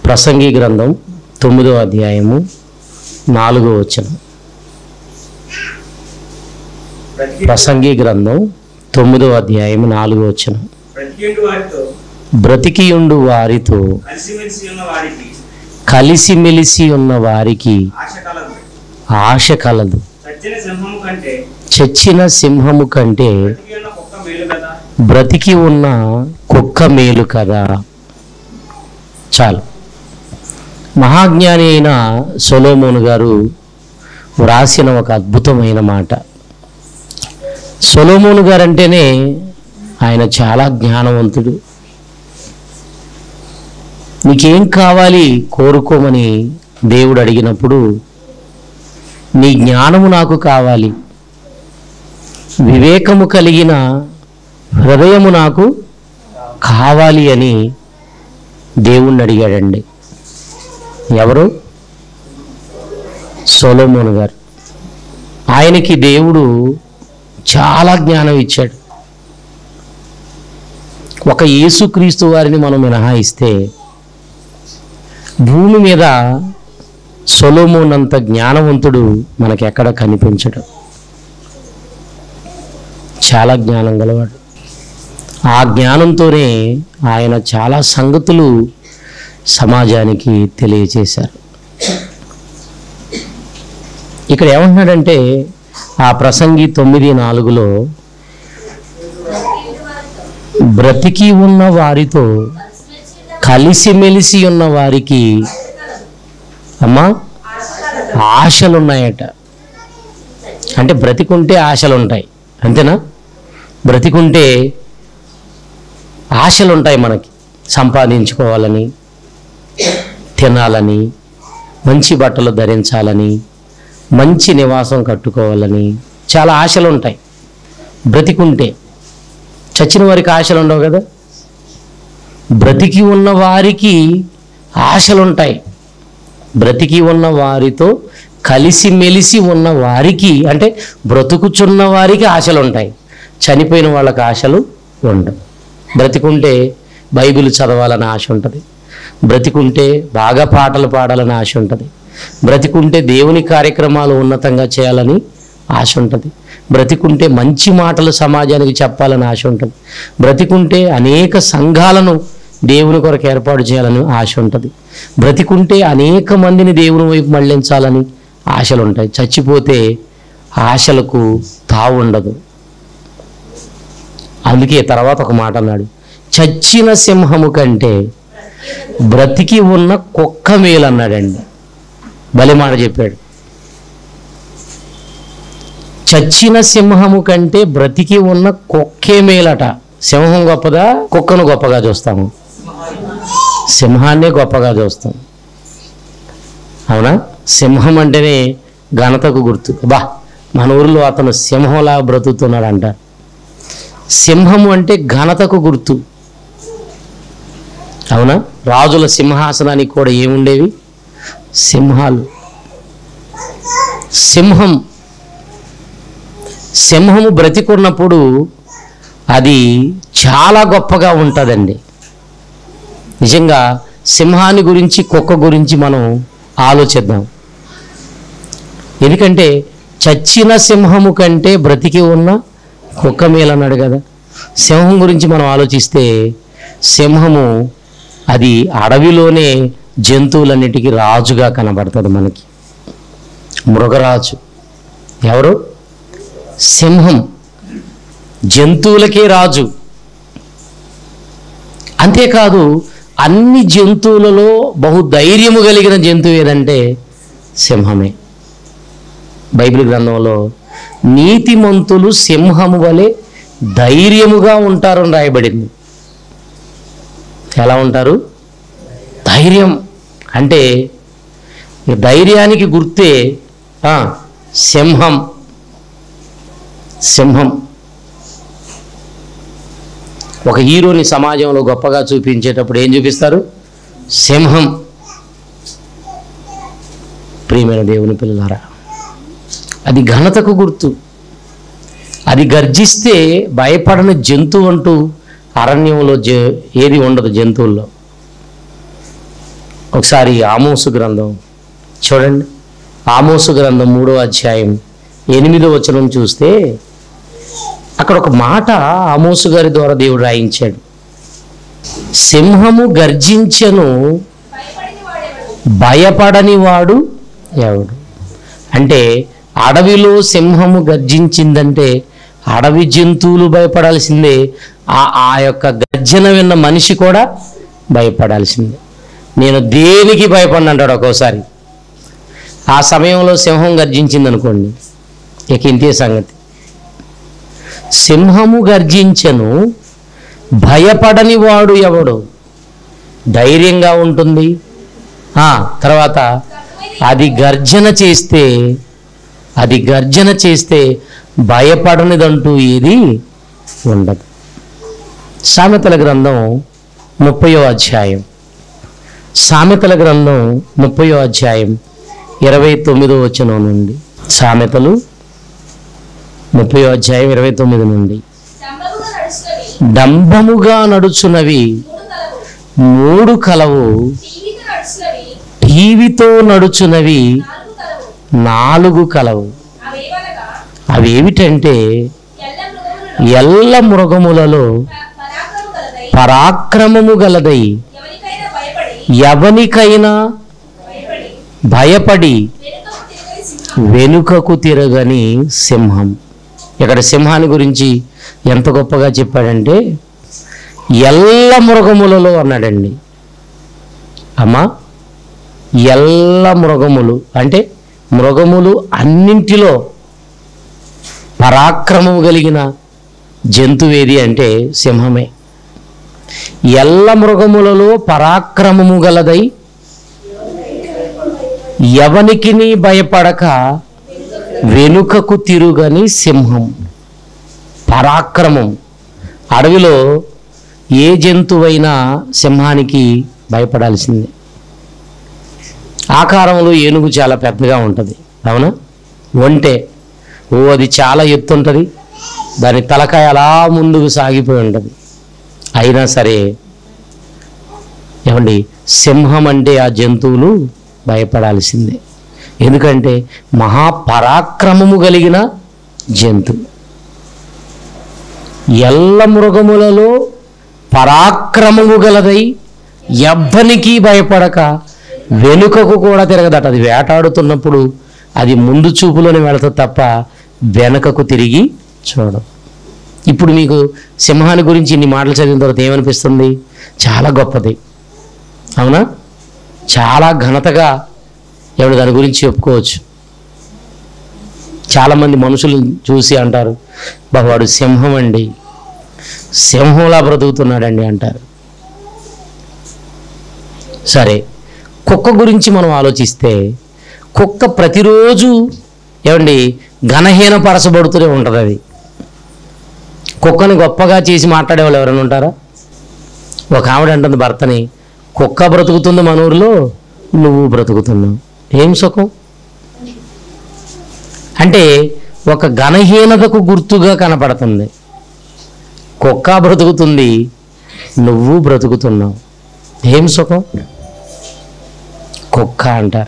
ప్రసంగి గ్రంథం తొమ్మిదో అధ్యాయము నాలుగో వచనం ప్రతి ప్రసంగి గ్రంథం తొమ్మిదో అధ్యాయం నాలుగో వచనం ప్రతి వారితో బ్రతికియుండు వారితో కలిసిమెలిసి ఉన్న వారికి కలిసిమెలిసి ఉన్న వారికి ఆశ కలదు ఆశ కలదు సజ్జన సింహము కంటే చచ్చిన సింహము కంటే బ్రతికి ఉన్న కుక్క మేలు కదా బ్రతికి ఉన్న కుక్క మేలు కదా చాలు మహాజ్ఞాని అయిన సొలోమోను గారు వ్రాసిన ఒక అద్భుతమైన మాట సొలోమోను గారు అంటేనే ఆయన చాలా జ్ఞానవంతుడు నీకేం కావాలి కోరుకోమని దేవుడు అడిగినప్పుడు నీ జ్ఞానము నాకు కావాలి వివేకము కలిగిన హృదయము నాకు కావాలి అని దేవుణ్ణి అడిగాడండి ఎవరు సొలోమోను గారు ఆయనకి దేవుడు చాలా జ్ఞానం ఇచ్చాడు ఒక యేసుక్రీస్తు వారిని మనం మినహాయిస్తే భూమి మీద సొలోమోనంత జ్ఞానవంతుడు మనకెక్కడ కనిపించడు చాలా జ్ఞానం గలవాడు ఆ జ్ఞానంతోనే ఆయన చాలా సంగతులు సమాజానికి తెలియచేశారు ఇక్కడ ఏమంటున్నాడంటే ఆ ప్రసంగి తొమ్మిది నాలుగులో బ్రతికి ఉన్న వారితో కలిసిమెలిసి ఉన్న వారికి అమ్మా ఆశలున్నాయట అంటే బ్రతికుంటే ఆశలు ఉంటాయి అంతేనా బ్రతికుంటే ఆశలు ఉంటాయి మనకి సంపాదించుకోవాలని తినాలని మంచి బట్టలు ధరించాలని మంచి నివాసం కట్టుకోవాలని చాలా ఆశలు ఉంటాయి బ్రతికుంటే చచ్చిన వారికి ఆశలు ఉండవు కదా బ్రతికి ఉన్న వారికి ఆశలు ఉంటాయి బ్రతికి ఉన్న వారితో కలిసిమెలిసి ఉన్న వారికి అంటే బ్రతుకుచున్న వారికి ఆశలు ఉంటాయి చనిపోయిన వాళ్ళకి ఆశలు ఉండవు బ్రతికుంటే బైబిల్ చదవాలని ఆశ ఉంటుంది బ్రతికుంటే బాగా పాటలు పాడాలని ఆశ ఉంటుంది బ్రతికుంటే దేవుని కార్యక్రమాలు ఉన్నతంగా చేయాలని ఆశ ఉంటుంది బ్రతికుంటే మంచి మాటలు సమాజానికి చెప్పాలని ఆశ ఉంటుంది బ్రతికుంటే అనేక సంఘాలను దేవుని కొరకు ఏర్పాటు చేయాలని ఆశ ఉంటుంది బ్రతికుంటే అనేక మందిని దేవుని వైపు మళ్ళించాలని ఆశలు ఉంటాయి చచ్చిపోతే ఆశలకు తావు ఉండదు అందుకే తర్వాత ఒక మాట అన్నాడు చచ్చిన సింహము కంటే బ్రతికి ఉన్న కుక్క మేలు అన్నాడండి బలి మాట చెప్పాడు చచ్చిన సింహము కంటే బ్రతికి ఉన్న కుక్కే మేలట సింహం గొప్పదా కుక్కను గొప్పగా చూస్తాము సింహాన్నే గొప్పగా చూస్తాం అవునా సింహం అంటేనే ఘనతకు గుర్తు బా మన ఊరిలో అతను సింహంలా బ్రతుకుతున్నాడంట సింహము అంటే ఘనతకు గుర్తు అవునా రాజుల సింహాసనానికి కూడా ఏముండేవి సింహాలు సింహం సింహము బ్రతికున్నప్పుడు అది చాలా గొప్పగా ఉంటుందండి నిజంగా సింహాన్ని గురించి కుక్క గురించి మనం ఆలోచిద్దాం ఎందుకంటే చచ్చిన సింహము కంటే బ్రతికి ఉన్న కుక్క మేలన్నాడు కదా సింహం గురించి మనం ఆలోచిస్తే సింహము అది అడవిలోనే జంతువులన్నిటికీ రాజుగా కనబడుతుంది మనకి మృగరాజు ఎవరు సింహం జంతువులకే రాజు అంతేకాదు అన్ని జంతువులలో బహు ధైర్యము కలిగిన జంతువు ఏదంటే సింహమే బైబిల్ గ్రంథంలో నీతిమంతులు సింహము వలె ధైర్యముగా ఉంటారని రాయబడింది ఎలా ఉంటారు ధైర్యం అంటే ఈ ధైర్యానికి గుర్తే ఆ, సింహం సింహం ఒక హీరోని సమాజంలో గొప్పగా చూపించేటప్పుడు ఏం చూపిస్తారు సింహం ప్రియమైన దేవుని పిల్లలారా అది ఘనతకు గుర్తు అది గర్జిస్తే భయపడని జంతువు అంటూ అరణ్యంలో జ ఏది ఉండదు జంతువుల్లో ఒకసారి ఆమోసు గ్రంథం చూడండి ఆమోసు గ్రంథం మూడో అధ్యాయం ఎనిమిదో వచనం చూస్తే అక్కడ ఒక మాట ఆమోసు గారి ద్వారా దేవుడు రాయించాడు సింహము గర్జించెను భయపడని వాడు ఎవడు అంటే అడవిలో సింహము గర్జించిందంటే అడవి జంతువులు భయపడాల్సిందే ఆ ఆ యొక్క గర్జన విన్న మనిషి కూడా భయపడాల్సిందే నేను దేనికి భయపడిన అంటాడు ఒక్కోసారి ఆ సమయంలో సింహం గర్జించింది అనుకోండి ఇక ఇంతే సంగతి సింహము గర్జించెను భయపడని వాడు ఎవడు ధైర్యంగా ఉంటుంది ఆ, తర్వాత అది గర్జన చేస్తే అది గర్జన చేస్తే భయపడనిదంటూ ఏది ఉండదు సామెతల గ్రంథం ముప్పయో అధ్యాయం సామెతల గ్రంథం ముప్పయో అధ్యాయం ఇరవై తొమ్మిదో వచనం నుండి సామెతలు ముప్పయో అధ్యాయం ఇరవై తొమ్మిది నుండి డంబముగా నడుచుకొని డంబముగా నడుచున్నవి మూడు కలవు మూడు కలవు టీవీతో నడుచున్నవి టీవీతో నడుచున్నవి నాలుగు కలవు నాలుగు కలవు అవేవనగా అవేమిటంటే ఎల్ల మృగములలో ఎల్ల మృగములలో ప- పరాక్రమము గలదై పరాక్రమము గలదై ఎవరికైనా భయపడి ఎవనికైనా భయపడి భయపడి వెనుకకు తిరగని సింహం వెనుకకు తిరగని సింహం ఇక్కడ సింహాన్ని గురించి ఎంత గొప్పగా చెప్పాడంటే ఎల్ల మృగములలో అన్నాడండి అమ్మా ఎల్ల మృగములు అంటే మృగములు అన్నింటిలో పరాక్రమము కలిగిన జంతువేది అంటే సింహమే ఎల్ల మృగములలో పరాక్రమము గలదై ఎవనికిని భయపడక వెనుకకు తిరుగని సింహం పరాక్రమం అడవిలో ఏ జంతువైనా సింహానికి భయపడాల్సిందే ఆకారంలో ఏనుగు చాలా పెద్దగా ఉంటుంది అవునా ఒంటే ఓ అది చాలా ఎత్తు ఉంటుంది దాని తలకాయ అలా ముందుకు సాగిపోయి ఉంటుంది అయినా సరే ఏమండి సింహం అంటే ఆ జంతువులు భయపడాల్సిందే ఎందుకంటే మహాపరాక్రమము కలిగిన జంతువు ఎల్ల మృగములలో పరాక్రమము గలదై ఎవ్వనికి భయపడక వెనుకకు కూడా తిరగదట అది వేటాడుతున్నప్పుడు అది ముందు చూపులోనే వెళుతుంది తప్ప వెనకకు తిరిగి చూడదు ఇప్పుడు మీకు సింహాన్ని గురించి ఇన్ని మాటలు చదివిన తర్వాత ఏమనిపిస్తుంది చాలా గొప్పది అవునా చాలా ఘనతగా ఎవడు దాని గురించి చెప్పుకోవచ్చు చాలామంది మనుషులు చూసి అంటారు "బా, వాడు సింహం అండి సింహంలా బ్రతుకుతున్నాడండి అంటారు సరే కుక్క గురించి మనం ఆలోచిస్తే కుక్క ప్రతిరోజు ఏమండి ఘనహీన పరచబడుతూనే ఉంటుంది అది కుక్కని గొప్పగా చేసి మాట్లాడే వాళ్ళు ఎవరైనా ఉంటారా ఒక ఆవిడ అంటుంది భర్తని కుక్క బ్రతుకుతుంది మన ఊరిలో నువ్వు బ్రతుకుతున్నావు ఏం సుఖం అంటే ఒక ఘనహీనతకు గుర్తుగా కనపడుతుంది కుక్క బ్రతుకుతుంది నువ్వు బ్రతుకుతున్నావు ఏం సుఖం కుక్క అంటారు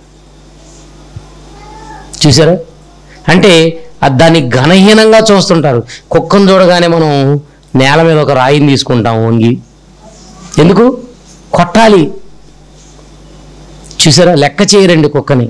చూసారా అంటే అది దాన్ని ఘనహీనంగా చూస్తుంటారు కుక్కను చూడగానే మనం నేల మీద ఒక రాయిని తీసుకుంటాం వంగి ఎందుకు కొట్టాలి చూసారా లెక్క చేయరండి కుక్కని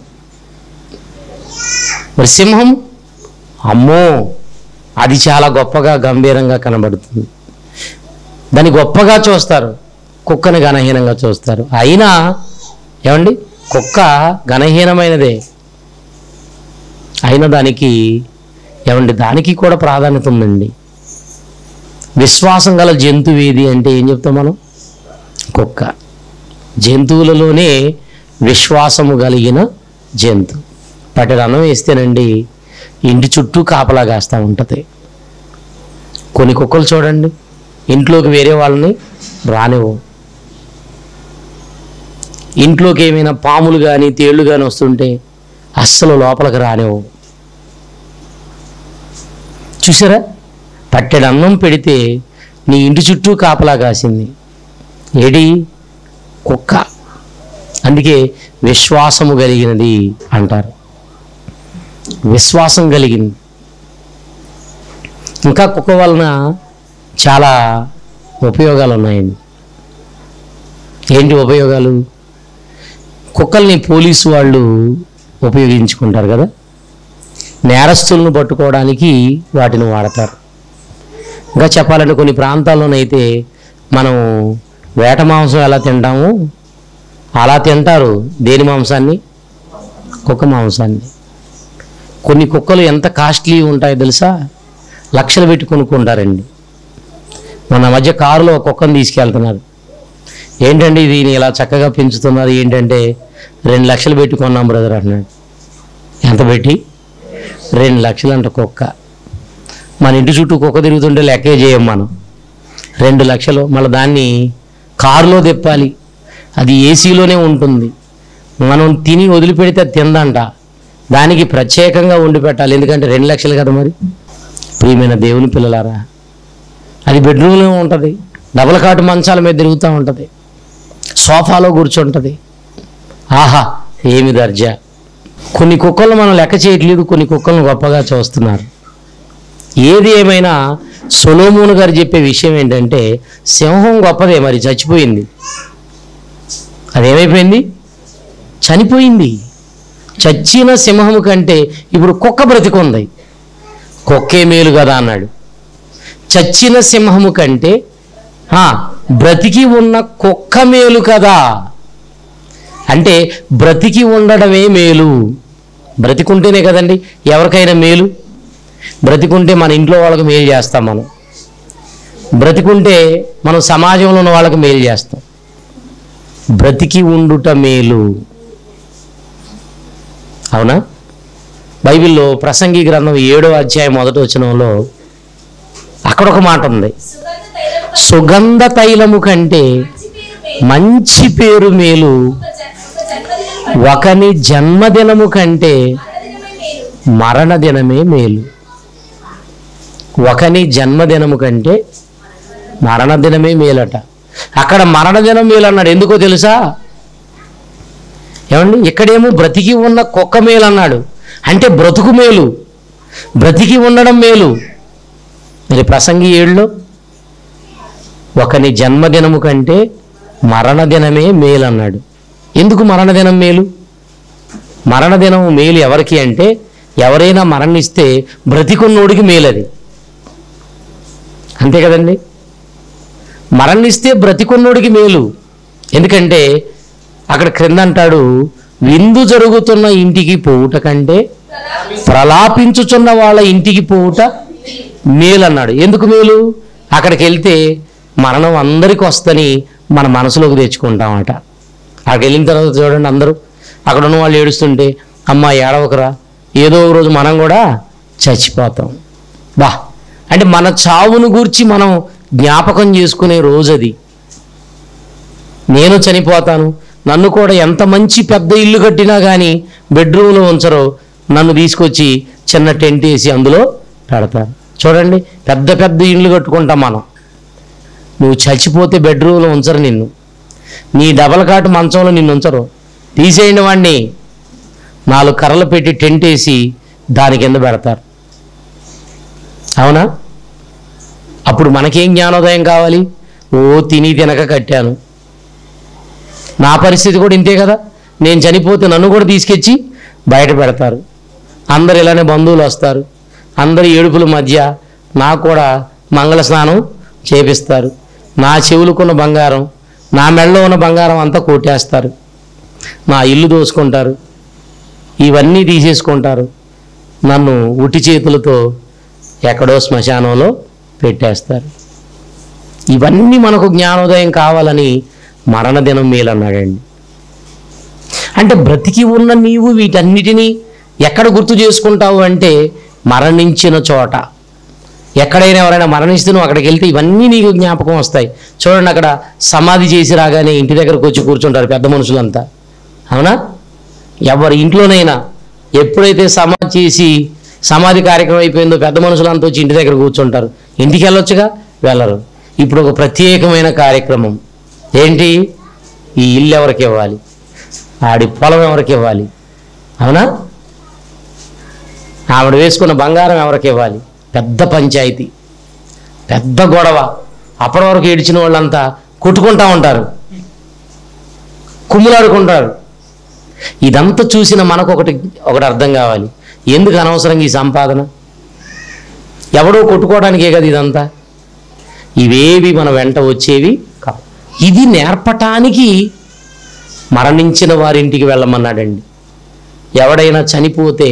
మరి సింహం అమ్మో అది చాలా గొప్పగా గంభీరంగా కనబడుతుంది దాన్ని గొప్పగా చూస్తారు కుక్కని ఘనహీనంగా చూస్తారు అయినా ఏమండి కుక్క ఘనహీనమైనదే అయినా దానికి ఏమండి దానికి కూడా ప్రాధాన్యత ఉందండి విశ్వాసం గల జంతువు ఏది అంటే ఏం చెప్తాం మనం కుక్క జంతువులలోనే విశ్వాసము కలిగిన జంతు పట్టెడు అన్నం వేస్తేనండి ఇంటి చుట్టూ కాపలా కాస్తూ ఉంటుంది కొన్ని కుక్కలు చూడండి ఇంట్లోకి వేరే వాళ్ళని రానివ్వు ఇంట్లోకి ఏమైనా పాములు కానీ తేళ్ళు కానీ వస్తుంటే అస్సలు లోపలికి రానివ్వు చూసారా పట్టెడు అన్నం పెడితే నీ ఇంటి చుట్టూ కాపలా కాసింది ఏడి కుక్క అందుకే విశ్వాసము కలిగినది అంటారు విశ్వాసం కలిగింది ఇంకా కుక్క వలన చాలా ఉపయోగాలు ఉన్నాయండి ఏంటి ఉపయోగాలు కుక్కల్ని పోలీసు వాళ్ళు ఉపయోగించుకుంటారు కదా నేరస్తులను పట్టుకోవడానికి వాటిని వాడతారు ఇంకా చెప్పాలంటే కొన్ని ప్రాంతాల్లోనైతే మనం వేట మాంసం ఎలా తింటామో అలా తింటారు దేని మాంసాన్ని కుక్క మాంసాన్ని కొన్ని కుక్కలు ఎంత కాస్ట్లీ ఉంటాయో తెలుసా లక్షలు పెట్టి కొనుక్కుంటారండి మన మధ్య కారులో ఒక కుక్కను తీసుకెళ్తున్నారు ఏంటండి దీన్ని ఇలా చక్కగా పెంచుతున్నారు ఏంటంటే రెండు లక్షలు పెట్టి కొన్నాం బ్రదర్ అంటున్నాడు ఎంత పెట్టి రెండు లక్షలు అంట కుక్క మన ఇంటి చుట్టూ కుక్క తిరుగుతుంటే లెక్కే చేయం మనం రెండు లక్షలు మళ్ళీ దాన్ని కారులో తిప్పాలి అది ఏసీలోనే ఉంటుంది మనం తిని వదిలిపెడితే అది తిందంట దానికి ప్రత్యేకంగా వండి పెట్టాలి ఎందుకంటే రెండు లక్షలు కదా మరి ప్రియమైన దేవుని పిల్లలారా అది బెడ్రూమ్లో ఉంటుంది డబల్ కాటు మంచాల మీద తిరుగుతూ ఉంటుంది సోఫాలో కూర్చుంటుంది ఆహా ఏమి దర్జా కొన్ని కుక్కలు మనం లెక్క చేయట్లేదు కొన్ని కుక్కలను గొప్పగా చూస్తున్నారు ఏది ఏమైనా సొలోమోను గారు చెప్పే విషయం ఏంటంటే సింహం గొప్పదే మరి చచ్చిపోయింది అదేమైపోయింది చనిపోయింది చచ్చిన సింహము కంటే ఇప్పుడు కుక్క బ్రతికుంది కుక్కే మేలు కదా అన్నాడు చచ్చిన సింహము కంటే ఆ, బ్రతికి ఉన్న కుక్క మేలు కదా అంటే బ్రతికి ఉండడమే మేలు బ్రతికుంటేనే కదండి ఎవరికైనా మేలు బ్రతికుంటే మన ఇంట్లో వాళ్ళకి మేలు చేస్తాం మనం బ్రతికుంటే మనం సమాజంలో ఉన్న వాళ్ళకి మేలు చేస్తాం బ్రతికి ఉండుట మేలు అవునా బైబిల్లో ప్రసంగి గ్రంథం ఏడో అధ్యాయం మొదటి వచనంలో అక్కడ ఒక మాట ఉంది సుగంధ తైలము సుగంధ తైలము కంటే మంచి పేరు మేలు. మంచి పేరు మేలు ఒక జన్- ఒక జన్మదినం కంటే ఒకని జన్మదినము కంటే మరణదినమే మరణ దినమే మేలు. మేలు ఒకని జన్మదినము కంటే మరణ దినమే మేలట అక్కడ మరణ దినం మేలు అన్నాడు ఎందుకో తెలుసా ఏమండి ఇక్కడేమో బ్రతికి ఉన్న కుక్క మేలు అన్నాడు అంటే బ్రతుకు మేలు బ్రతికి ఉండడం మేలు మరి ప్రసంగి ఏళ్ళలో ఒకని జన్మదినము కంటే మరణదినమే మేలు అన్నాడు ఎందుకు మరణదినం మేలు మరణదినం మేలు ఎవరికి అంటే ఎవరైనా మరణిస్తే బ్రతికున్నోడికి మేలు అది అంతే కదండి మరణిస్తే బ్రతికున్నోడికి మేలు ఎందుకంటే అక్కడ క్రింద అంటాడు విందు జరుగుతున్న ఇంటికి పోవుట కంటే ప్రలాపించుచున్న వాళ్ళ ఇంటికి పోవుట మేలు అన్నాడు ఎందుకు మేలు అక్కడికి వెళ్తే మరణం అందరికి వస్తని మన మనసులోకి తెచ్చుకుంటామట అక్కడికి వెళ్ళిన తర్వాత చూడండి అందరూ అక్కడ ఉన్న వాళ్ళు ఏడుస్తుంటే అమ్మ ఏడవకరా ఏదో ఒక రోజు మనం కూడా చచ్చిపోతాం బా అంటే మన చావును గూర్చి మనం జ్ఞాపకం చేసుకునే రోజు అది నేను చనిపోతాను నన్ను కూడా ఎంత మంచి పెద్ద ఇల్లు కట్టినా కానీ బెడ్రూమ్లో ఉంచరో నన్ను తీసుకొచ్చి చిన్న టెంట్ వేసి అందులో పెడతారు చూడండి పెద్ద పెద్ద ఇల్లు కట్టుకుంటాం మనం నువ్వు చచ్చిపోతే బెడ్రూమ్లో ఉంచరు నిన్ను నీ డబల్ కాటు మంచంలో నిన్ను ఉంచరు తీసేయండి వాడిని నాలుగు కర్రలు పెట్టి టెంట్ వేసి దాని కింద పెడతారు అవునా అప్పుడు మనకేం జ్ఞానోదయం కావాలి ఓ తిని తినక కట్టాను నా పరిస్థితి కూడా ఇంతే కదా నేను చనిపోతే నన్ను కూడా తీసుకొచ్చి బయట పెడతారు అందరు ఇలానే బంధువులు వస్తారు అందరి ఏడుపుల మధ్య నాకు కూడా మంగళ స్నానం చేపిస్తారు నా చెవులకున్న బంగారం నా మెడలో ఉన్న బంగారం అంతా కొట్టేస్తారు నా ఇల్లు దోసుకుంటారు ఇవన్నీ తీసేసుకుంటారు నన్ను ఉట్టి చేతులతో ఎక్కడో శ్మశానంలో పెట్టేస్తారు ఇవన్నీ మనకు జ్ఞానోదయం కావాలని మరణదినం మేలన్నాడండి అంటే బ్రతికి ఉన్న నీవు వీటన్నిటినీ ఎక్కడ గుర్తు చేసుకుంటావు అంటే మరణించిన చోట ఎక్కడైనా ఎవరైనా మరణిస్తే నువ్వు అక్కడికి వెళ్తే ఇవన్నీ నీకు జ్ఞాపకం వస్తాయి చూడండి అక్కడ సమాధి చేసి రాగానే ఇంటి దగ్గరకు వచ్చి కూర్చుంటారు పెద్ద మనుషులంతా అవునా ఎవరి ఇంట్లోనైనా ఎప్పుడైతే సమాధి చేసి సమాధి కార్యక్రమం అయిపోయిందో పెద్ద మనుషులంతా వచ్చి ఇంటి దగ్గర కూర్చుంటారు ఇంటికి వెళ్ళొచ్చుగా వెళ్ళరు ఇప్పుడు ఒక ప్రత్యేకమైన కార్యక్రమం ఏంటి ఈ ఇల్లు ఎవరికి ఇవ్వాలి ఆడి పొలం ఎవరికి ఇవ్వాలి అవునా ఆవిడ వేసుకున్న బంగారం ఎవరికి ఇవ్వాలి పెద్ద పంచాయతీ పెద్ద గొడవ అప్పటి వరకు ఏడిచిన వాళ్ళంతా కొట్టుకుంటా ఉంటారు కుమ్ములాడుకుంటారు ఇదంతా చూసిన మనకు ఒకటి ఒకటి అర్థం కావాలి ఎందుకు అనవసరంగా ఈ సంపాదన ఎవడో కొట్టుకోవడానికే కదా ఇదంతా ఇవేవి మన వెంట వచ్చేవి కావు ఇది నేర్పటానికి మరణించిన వారింటికి వెళ్ళమన్నాడండి ఎవడైనా చనిపోతే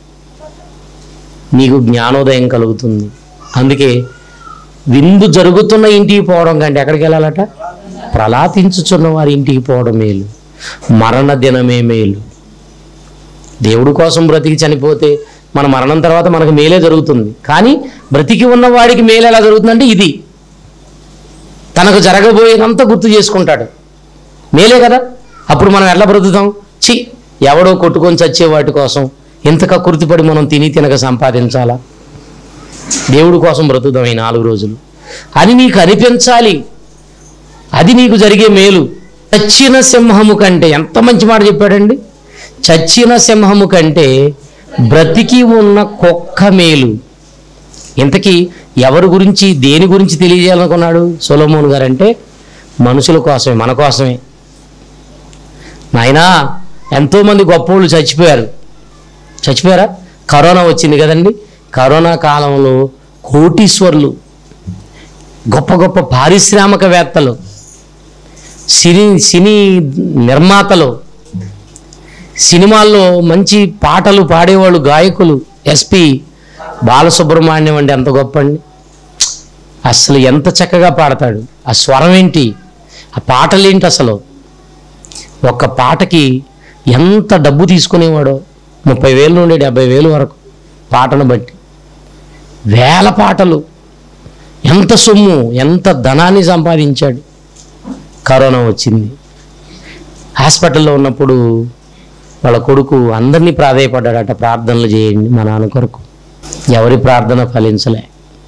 నీకు జ్ఞానోదయం కలుగుతుంది అందుకే విందు జరుగుతున్న ఇంటికి పోవడం కంటే ఎక్కడికి వెళ్ళాలట ప్రలాపించుచున్న వారి ఇంటికి పోవడం మేలు మరణ దినమే మేలు దేవుడి కోసం బ్రతికి చనిపోతే మన మరణం తర్వాత మనకు మేలే జరుగుతుంది కానీ బ్రతికి ఉన్న వాడికి మేలు ఎలా జరుగుతుందంటే ఇది తనకు జరగబోయేదంతా గుర్తు చేసుకుంటాడు మేలే కదా అప్పుడు మనం ఎట్లా బ్రతుకుతాం చి ఎవడో కొట్టుకొని చచ్చే వాటి కోసం ఇంతగా కుర్తిపడి మనం తిని తినక సంపాదించాలా దేవుడి కోసం బ్రతుకుదాం ఈ నాలుగు రోజులు అని నీకు అనిపించాలి అది నీకు జరిగే మేలు చచ్చిన సింహము కంటే ఎంత మంచి మాట చెప్పాడండి చచ్చిన సింహము కంటే బ్రతికి ఉన్న కుక్క మేలు ఇంతకీ ఎవరి గురించి దేని గురించి తెలియజేయాలనుకున్నాడు సొలమోన్ గారు అంటే మనుషుల కోసమే మన కోసమే నాయనా ఎంతోమంది గొప్పోళ్ళు చచ్చిపోయారు చచ్చిపోయారా కరోనా వచ్చింది కదండి కరోనా కాలంలో కోటీశ్వర్లు గొప్ప గొప్ప పారిశ్రామికవేత్తలు సినీ సినీ నిర్మాతలు సినిమాల్లో మంచి పాటలు పాడేవాళ్ళు గాయకులు ఎస్పి బాలసుబ్రహ్మణ్యం అంటే ఎంత గొప్ప అండి అసలు ఎంత చక్కగా పాడతాడు ఆ స్వరం ఏంటి ఆ పాటలు ఏంటి అసలు ఒక్క పాటకి ఎంత డబ్బు తీసుకునేవాడో ముప్పై వేలు నుండి డెబ్బై వేలు వరకు పాటను బట్టి వేల పాటలు ఎంత సొమ్ము ఎంత ధనాన్ని సంపాదించాడు కరోనా వచ్చింది హాస్పిటల్లో ఉన్నప్పుడు వాళ్ళ కొడుకు అందరినీ ప్రాధాయపడ్డాడట ప్రార్థనలు చేయండి మా నాన్న కొరకు ఎవరి ప్రార్థన ఫలించలే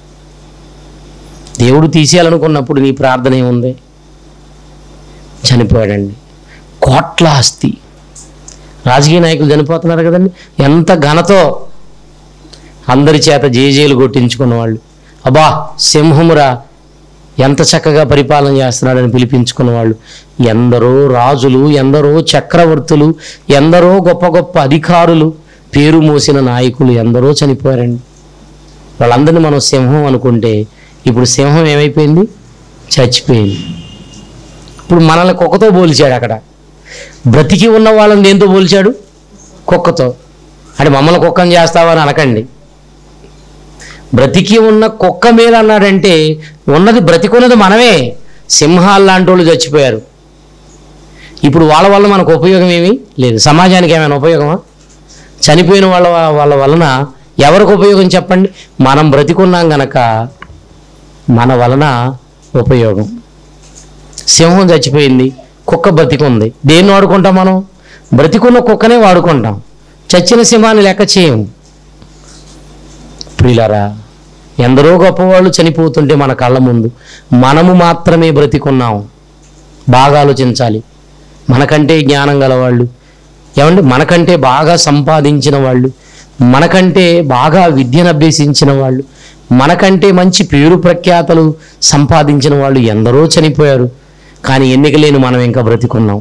దేవుడు తీసేయాలనుకున్నప్పుడు నీ ప్రార్థన ఏముంది చనిపోయాడండి కోట్ల ఆస్తి రాజకీయ నాయకులు చనిపోతున్నారు కదండి ఎంత ఘనతో అందరి చేత జేజేలు కొట్టించుకున్న వాళ్ళు అబ్బా సింహమురా ఎంత చక్కగా పరిపాలన చేస్తున్నాడని పిలిపించుకున్న వాళ్ళు ఎందరో రాజులు ఎందరో చక్రవర్తులు ఎందరో గొప్ప గొప్ప అధికారులు పేరు మోసిన నాయకులు ఎందరో చనిపోయారండి వాళ్ళందరినీ మనం సింహం అనుకుంటే ఇప్పుడు సింహం ఏమైపోయింది చచ్చిపోయింది ఇప్పుడు మనల్ని కుక్కతో పోల్చాడు అక్కడ బ్రతికి ఉన్న వాళ్ళని దేంతో పోల్చాడు కుక్కతో అంటే మమ్మల్ని కుక్కని చేస్తావని అనకండి బ్రతికి ఉన్న కుక్క మీద అన్నాడంటే ఉన్నది బ్రతికున్నది మనమే సింహాలు లాంటి వాళ్ళు చచ్చిపోయారు ఇప్పుడు వాళ్ళ వల్ల మనకు ఉపయోగం ఏమీ లేదు సమాజానికి ఏమైనా ఉపయోగమా చనిపోయిన వాళ్ళ వాళ్ళ వలన ఎవరికి ఉపయోగం చెప్పండి మనం బ్రతికున్నాం గనక మన వలన ఉపయోగం సింహం చచ్చిపోయింది కుక్క బ్రతికుంది దేన్ని వాడుకుంటాం మనం బ్రతికున్న కుక్కనే వాడుకుంటాం చచ్చిన సింహాన్ని లెక్క చేయం ప్రియులారా ఎందరో గొప్పవాళ్ళు చనిపోతుంటే మన కళ్ళ ముందు మనము మాత్రమే బ్రతికున్నాం బాగా ఆలోచించాలి మనకంటే జ్ఞానం గలవాళ్ళు ఏమండి మనకంటే బాగా సంపాదించిన వాళ్ళు మనకంటే బాగా విద్యను అభ్యసించిన వాళ్ళు మనకంటే మంచి పేరు ప్రఖ్యాతలు సంపాదించిన వాళ్ళు ఎందరో చనిపోయారు కానీ ఎన్నిక లేని మనం ఇంకా బ్రతికున్నాం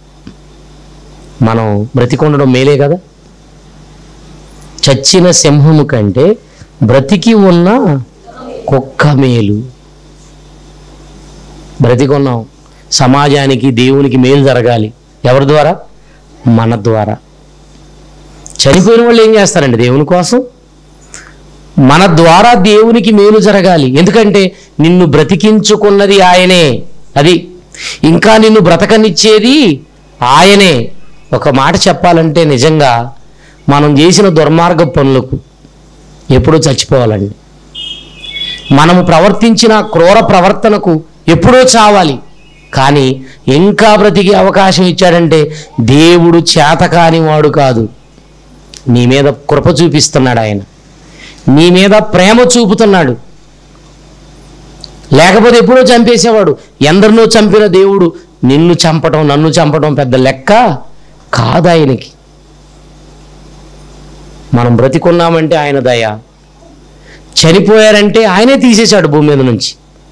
మనం బ్రతికుండడం మేలే కదా చచ్చిన సింహము కంటే బ్రతికి ఉన్న కుక్క మేలు బ్రతికున్నాం సమాజానికి దేవునికి మేలు జరగాలి ఎవరి ద్వారా మన ద్వారా చనిపోయిన వాళ్ళు ఏం చేస్తారండి దేవుని కోసం మన ద్వారా దేవునికి మేలు జరగాలి ఎందుకంటే నిన్ను బ్రతికించుకున్నది ఆయనే అది ఇంకా నిన్ను బ్రతకనిచ్చేది ఆయనే ఒక మాట చెప్పాలంటే నిజంగా మనం చేసిన దుర్మార్గ పనులకు ఎప్పుడూ చచ్చిపోవాలండి మనము ప్రవర్తించిన క్రూర ప్రవర్తనకు ఎప్పుడూ చావాలి కానీ ఇంకా బ్రతికి అవకాశం ఇచ్చాడంటే దేవుడు చేతకాని వాడు కాదు నీ మీద కృప చూపిస్తున్నాడు ఆయన నీ మీద ప్రేమ చూపుతున్నాడు లేకపోతే ఎప్పుడో చంపేసేవాడు ఎందరినో చంపిన దేవుడు నిన్ను చంపటం నన్ను చంపటం పెద్ద లెక్క కాదు ఆయనకి మనం బ్రతికున్నామంటే ఆయన దయ చనిపోయారంటే ఆయనే తీసేశాడు భూమి మీద నుంచి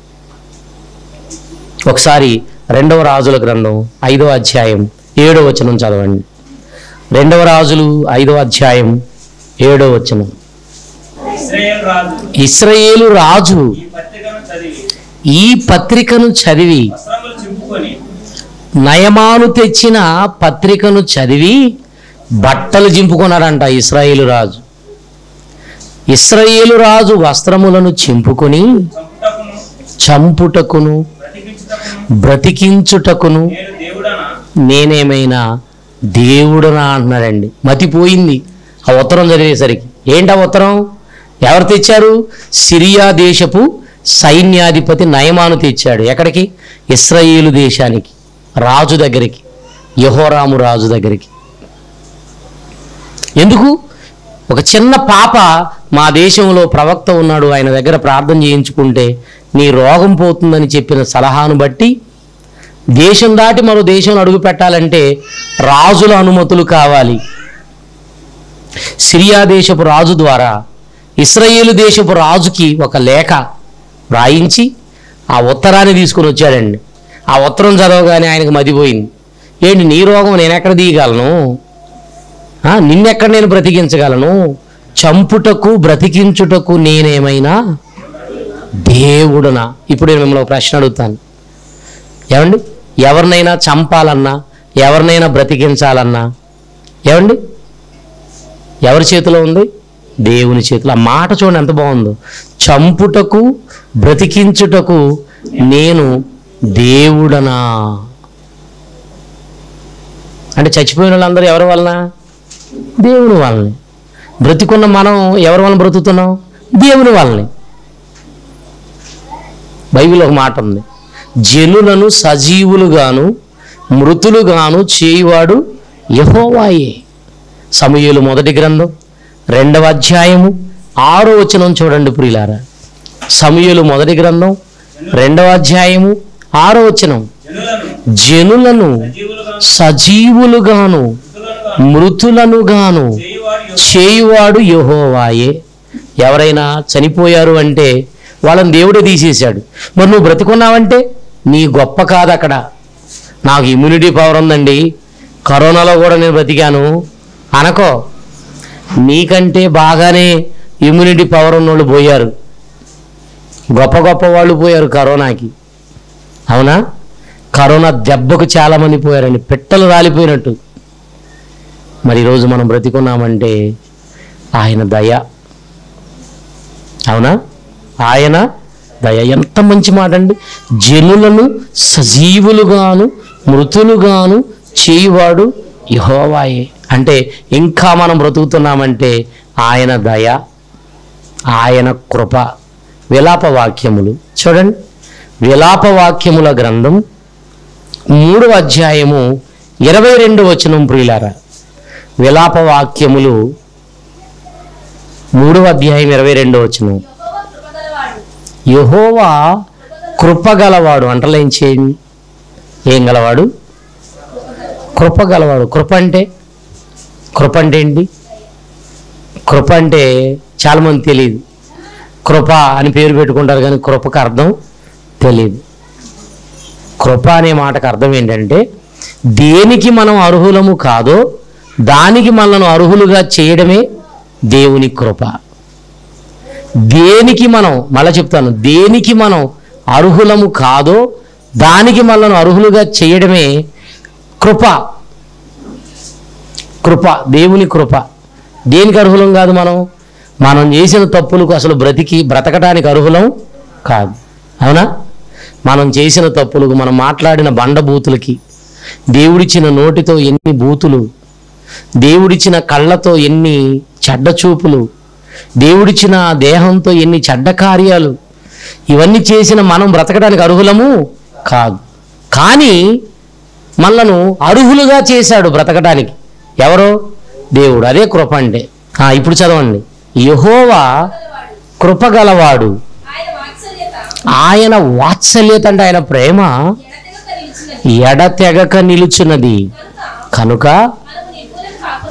ఒకసారి రెండవ రాజుల గ్రంథం ఐదవ అధ్యాయం ఏడవ వచనం చదవండి రెండవ రాజులు ఐదవ అధ్యాయం ఏడవ వచనం ఇస్రాయేల్ రాజు ఇస్రయేలు రాజు ఈ పత్రికను చదివి ఈ పత్రికను చదివి వస్త్రములు చింపుకొని నయమాను తెచ్చిన పత్రికను చదివి బట్టలు చింపుకున్నాడంట ఇస్రాయేలు రాజు ఇస్రాయేలు రాజు వస్త్రములను చింపుకొని చంపుటకును చంపుటకును బ్రతికించుటకును బ్రతికించుటకును నేను దేవుడనా నేనేమైనా దేవుడనా అంటున్నాడండి మతిపోయింది ఆ ఉత్తరం చదివేసరికి ఏంటి ఆ ఉత్తరం ఎవరు తెచ్చారు సిరియా దేశపు సైన్యాధిపతి నయమాను తెచ్చాడు ఎక్కడికి ఇస్రాయేలు దేశానికి రాజు దగ్గరికి యహోరాము రాజు దగ్గరికి ఎందుకు ఒక చిన్న పాప మా దేశంలో ప్రవక్త ఉన్నాడు ఆయన దగ్గర ప్రార్థన చేయించుకుంటే నీ రోగం పోతుందని చెప్పిన సలహాను బట్టి దేశం దాటి మరో దేశంలో అడుగు పెట్టాలంటే రాజుల అనుమతులు కావాలి సిరియా దేశపు రాజు ద్వారా ఇస్రాయేలు దేశపు రాజుకి ఒక లేఖ రాయించి ఆ ఉత్తరాన్ని తీసుకుని వచ్చాడండి ఆ ఉత్తరం చదవగానే ఆయనకు మతిపోయింది ఏంటి నీ రోగం నేను ఎక్కడ తీయగలను ఆ, నిన్నెక్కడ నేను బ్రతికించగలను చంపుటకు బ్రతికించుటకు నేనేమైనా దేవుడునా ఇప్పుడు నేను మిమ్మల్ని ఒక ప్రశ్న అడుగుతాను ఏమండి ఎవరినైనా చంపాలన్నా ఎవరినైనా బ్రతికించాలన్నా ఏమండి ఎవరి చేతిలో ఉంది దేవుని చేతిలో ఆ మాట చూడండి ఎంత బాగుందో చంపుటకు బ్రతికించుటకు నేను దేవుడనా అంటే చచ్చిపోయిన వాళ్ళందరూ ఎవరి వలన దేవుని వాళ్ళని బ్రతికున్న మనం ఎవరి వలన బ్రతుకుతున్నాం దేవుని వాళ్ళని బైబిల్ ఒక మాట ఉంది జనులను సజీవులుగాను మృతులుగాను చేయువాడు యహోవాయే సమూయేలు మొదటి గ్రంథం రెండవ అధ్యాయము ఆరో వచనం చూడండి ప్రియులారా సమూయేలు మొదటి గ్రంథం రెండవ అధ్యాయము ఆరో వచనం జనులను జనులను జీవులుగా సజీవులుగాను మృతులను మృతులను గాను చేయువాడు చేయువాడు యహోవాయే ఎవరైనా చనిపోయారు అంటే వాళ్ళని దేవుడే తీసేశాడు మరి నువ్వు బ్రతికున్నావంటే నీ గొప్ప కాదు అక్కడ నాకు ఇమ్యూనిటీ పవర్ ఉందండి కరోనాలో కూడా నేను బ్రతికాను అనకో నీకంటే బాగానే ఇమ్యూనిటీ పవర్ ఉన్నోళ్ళు పోయారు గొప్ప గొప్ప వాళ్ళు పోయారు కరోనాకి అవునా కరోనా దెబ్బకు చాలామంది పోయారండి పిట్టలు రాలిపోయినట్టు మరి ఈరోజు మనం బ్రతికున్నామంటే ఆయన దయ అవునా ఆయన దయ ఎంత మంచి మాట అండి జనులను సజీవులుగాను మృతులుగాను చేయువాడు యహోవాయే అంటే ఇంకా మనం బ్రతుకుతున్నామంటే ఆయన దయ ఆయన కృప విలాప వాక్యములు చూడండి విలాప వాక్యముల గ్రంథం మూడవ అధ్యాయము ఇరవై రెండు వచనం ప్రియులారా విలాప వాక్యములు మూడవ అధ్యాయం ఇరవై రెండో వచనం యెహోవా కృపగలవాడు యహోవా కృపగలవాడు అంటలేం చేయండి ఏం గలవాడు కృప గలవాడు కృప అంటే కృప అంటే ఏంటి కృప అంటే చాలామంది తెలియదు కృప అని పేరు పెట్టుకుంటారు కానీ కృపకు అర్థం తెలియదు కృప అనే మాటకు అర్థం ఏంటంటే దేనికి మనం అర్హులము కాదో దానికి మనల్ని అర్హులుగా చేయడమే దేవుని కృప దేనికి మనం మళ్ళీ చెప్తాను దేనికి మనం అర్హులము కాదో దానికి మనల్ని అర్హులుగా చేయడమే కృప కృప దేవుని కృప దేనికి అర్హులం కాదు మనం మనం చేసిన తప్పులకు అసలు బ్రతికి బ్రతకడానికి అర్హులం కాదు అవునా మనం చేసిన తప్పులకు మనం మాట్లాడిన బండ బూతులకి దేవుడిచ్చిన నోటితో ఎన్ని బూతులు దేవుడిచ్చిన కళ్ళతో ఎన్ని చెడ్డ చూపులు దేవుడిచ్చిన దేహంతో ఎన్ని చెడ్డ కార్యాలు ఇవన్నీ చేసిన మనం బ్రతకడానికి అర్హులము కాదు కానీ మనలను అర్హులుగా చేశాడు బ్రతకడానికి ఎవరో దేవుడు అదే కృప అంటే ఆ, ఇప్పుడు చదవండి యహోవా గలవాడు కృపగలవాడు ఆయన వాత్సల్యత ఆయన వాత్సల్యత అంటే ఆయన ప్రేమ ఎడతెగక నిలిచినది ఎడతెగక నిలుచున్నది కనుక కనుక మనము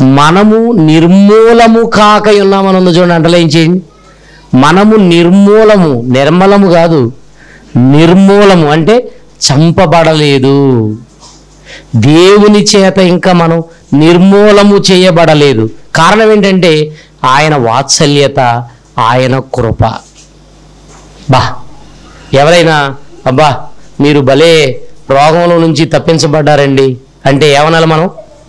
మనము నిర్మూలము కాక ఉన్నామని ఉంది చూడండి అంటలేం చేయండి మనము నిర్మూలము నిర్మలము కాదు నిర్మూలము అంటే చంపబడలేదు దేవుని చేత ఇంకా మనం నిర్మూలము చేయబడలేదు కారణం ఏంటంటే ఆయన వాత్సల్యత ఆయన కృప బా ఎవరైనా అబ్బా మీరు భలే రోగంలో నుంచి తప్పించబడ్డారండి అంటే ఏమనాలి మనం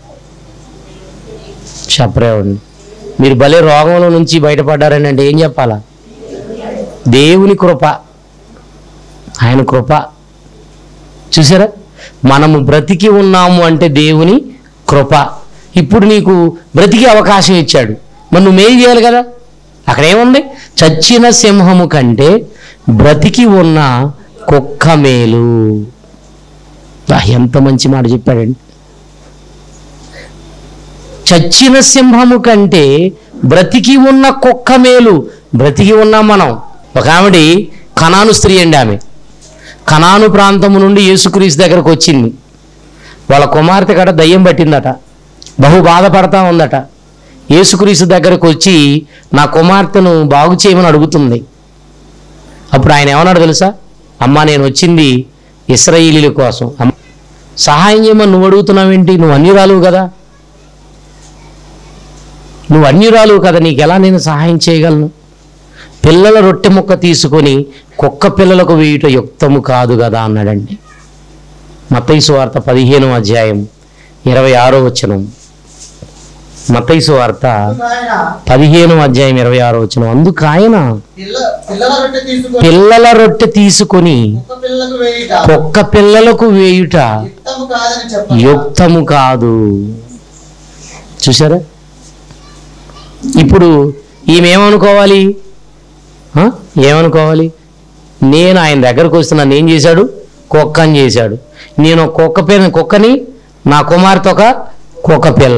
చెప్పరేవండి మీరు భలే రోగంలో నుంచి బయటపడ్డారండి అంటే ఏం చెప్పాలా దేవుని కృప ఆయన కృప చూసారా మనము బ్రతికి ఉన్నాము అంటే దేవుని కృప ఇప్పుడు నీకు బ్రతికి అవకాశం ఇచ్చాడు మరి నువ్వు మేలు చేయాలి కదా అక్కడ ఏముంది చచ్చిన సింహము కంటే బ్రతికి ఉన్న కుక్క మేలు బా, ఎంత మంచి మాట చెప్పాడండి చచ్చిన సింహము కంటే బ్రతికి ఉన్న కుక్క మేలు బ్రతికి ఉన్నాం మనం ఒక ఆవిడ కనాను స్త్రీ అండి ఆమె కనాను ప్రాంతము నుండి యేసుక్రీస్తు దగ్గరకు వచ్చింది వాళ్ళ కుమార్తె కడ దయ్యం పట్టిందట బహు బాధపడతా ఉందట యేసుక్రీస్తు దగ్గరకు వచ్చి నా కుమార్తెను బాగు చేయమని అడుగుతుంది అప్పుడు ఆయన ఏమన్నాడు తెలుసా అమ్మా నేను వచ్చింది ఇస్రాయిలీల కోసం అమ్మ, సహాయం చేయమని నువ్వు అడుగుతున్నావేంటి నువ్వు అన్యురాలువు కదా నువ్వు అన్యురాలువు కదా నీకు ఎలా నేను సహాయం చేయగలను పిల్లల రొట్టె ముక్క తీసుకొని కుక్క పిల్లలకు వేయుట యుక్తము కాదు కదా అన్నాడండి మత్తైసు వార్త పదిహేను అధ్యాయం ఇరవై ఆరో వచనం మత్తైసు వార్త ఆయన పదిహేను అధ్యాయం ఇరవై ఆరో వచనం అందుకు ఆయన పిల్ల పిల్లల రొట్టె తీసుకొని పిల్లల రొట్టె తీసుకొని కుక్క పిల్లలకు వేయుట కుక్క పిల్లలకు వేయుట యుక్తము కాదని చెప్ప యుక్తము కాదు చూసారా ఇప్పుడు ఈమె ఏమనుకోవాలి ఆ? ఏమనుకోవాలి నేను ఆయన దగ్గరకు వస్తే నన్ను ఏం చేశాడు కుక్కని చేశాడు నేను ఒక కుక్క పిల్ల కుక్కని నా కుమార్తె ఒక కుక్క పిల్ల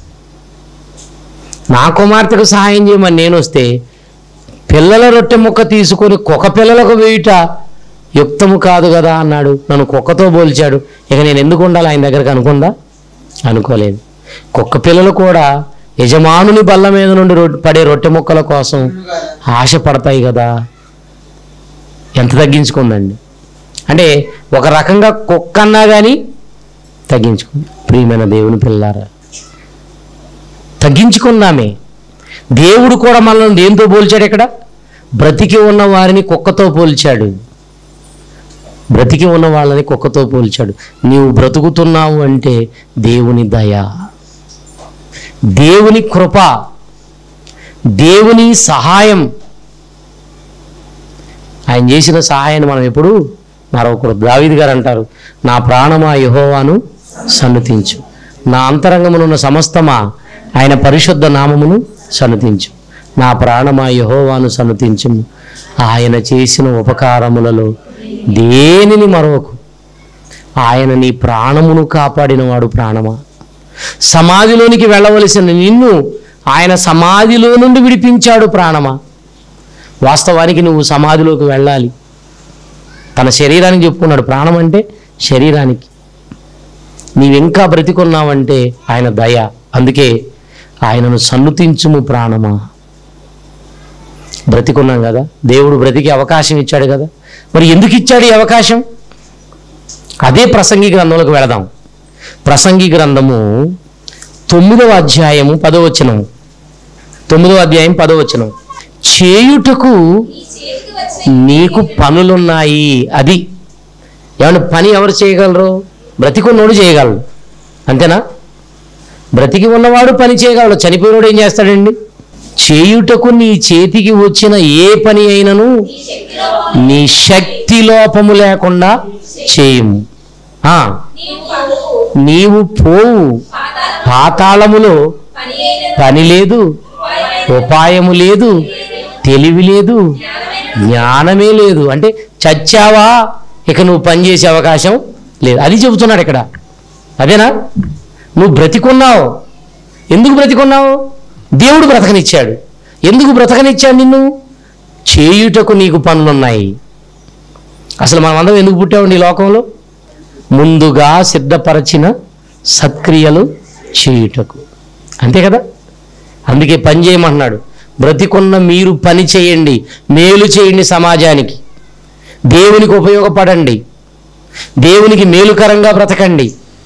నా కుమార్తెకు సహాయం చేయమని నేను వస్తే పిల్లల రొట్టె ముక్క తీసుకొని కుక్క పిల్లలకు వేయుట యుక్తము కాదు కదా అన్నాడు నన్ను కుక్కతో పోల్చాడు ఇక నేను ఎందుకు ఉండాలి ఆయన దగ్గరకు అనుకుందా అనుకోలేదు కుక్క పిల్లలు కూడా యజమానుని బల్ల మీద నుండి రొ- పడే రొట్టె ముక్కల కోసం ఆశపడతాయి కదా ఎంత తగ్గించుకుందండి అంటే ఒక రకంగా కుక్క అన్నా కానీ తగ్గించుకుంది ప్రియమైన దేవుని పిల్లారా తగ్గించుకుందామే దేవుడు కూడా మనల్ని దేంతో పోల్చాడు ఇక్కడ బ్రతికి ఉన్న వారిని కుక్కతో పోల్చాడు బ్రతికి ఉన్న వాళ్ళని కుక్కతో పోల్చాడు నీవు బ్రతుకుతున్నావు అంటే దేవుని దయ దేవుని కృప దేవుని సహాయం ఆయన చేసిన సహాయాన్ని మనం ఎప్పుడు మరొకరు దావీద్ గారు అంటారు నా ప్రాణమా యహోవాను సన్నతించు నా అంతరంగమునున్న సమస్తమా ఆయన పరిశుద్ధ నామమును సన్నతించు నా ప్రాణమా యహోవాను సన్నతించుము ఆయన చేసిన ఉపకారములలో దేనిని మరొకు ఆయన నీ ప్రాణమును కాపాడినవాడు ప్రాణమా సమాధిలోనికి వెళ్ళవలసిన నిన్ను ఆయన సమాధిలో నుండి విడిపించాడు ప్రాణమా వాస్తవానికి నువ్వు సమాధిలోకి వెళ్ళాలి తన శరీరానికి చెప్పుకున్నాడు ప్రాణం అంటే శరీరానికి నీవింకా బ్రతికున్నావంటే ఆయన దయ అందుకే ఆయనను సన్నుతించుము ప్రాణమా బ్రతికున్నాం కదా దేవుడు బ్రతికి అవకాశం ఇచ్చాడు కదా మరి ఎందుకు ఇచ్చాడు ఈ అవకాశం అదే ప్రసంగి గ్రంథంలోకి వెళదాం ప్రసంగి గ్రంథము తొమ్మిదవ అధ్యాయము పదవచనము తొమ్మిదవ అధ్యాయం పదవచనం చేయుటకు నీ చేతికి వచ్చిన నీకు పనులున్నాయి అది ఏమన్నా పని ఎవరు చేయగలరు బ్రతికున్నోడు చేయగలడు అంతేనా బ్రతికి ఉన్నవాడు పని చేయగలడు చనిపోయినోడు ఏం చేస్తాడండి చేయుటకు నీ చేతికి వచ్చిన ఏ పని అయినను నీ శక్తిలో నీ శక్తి లోపము లేకుండా చేయము ఆ, నీవు పడు నీవు పోవు పాతాళ పాతాళములో పని అయిన పని లేదు ఉపాయమైన ఉపాయము లేదు తెలివి లేదు జ్ఞానమైన జ్ఞానమే లేదు అంటే చచ్చావా ఇక నువ్వు పని చేసే అవకాశం లేదు అది చెబుతున్నాడు ఇక్కడ అదేనా నువ్వు బ్రతికున్నావు ఎందుకు బ్రతికున్నావు దేవుడు బ్రతకనిచ్చాడు ఎందుకు బ్రతకనిచ్చాడు నిన్ను చేయుటకు నీకు పనులున్నాయి అసలు మనం అందరం ఎందుకు పుట్టామండి ఈ లోకంలో ముందుగా సిద్ధపరచిన సత్క్రియలు చేయుటకు అంతే కదా అందుకే పని చేయమంటున్నాడు బ్రతికున్న మీరు పని చేయండి మేలు చేయండి సమాజానికి దేవునికి ఉపయోగపడండి దేవునికి మేలుకరంగా బ్రతకండి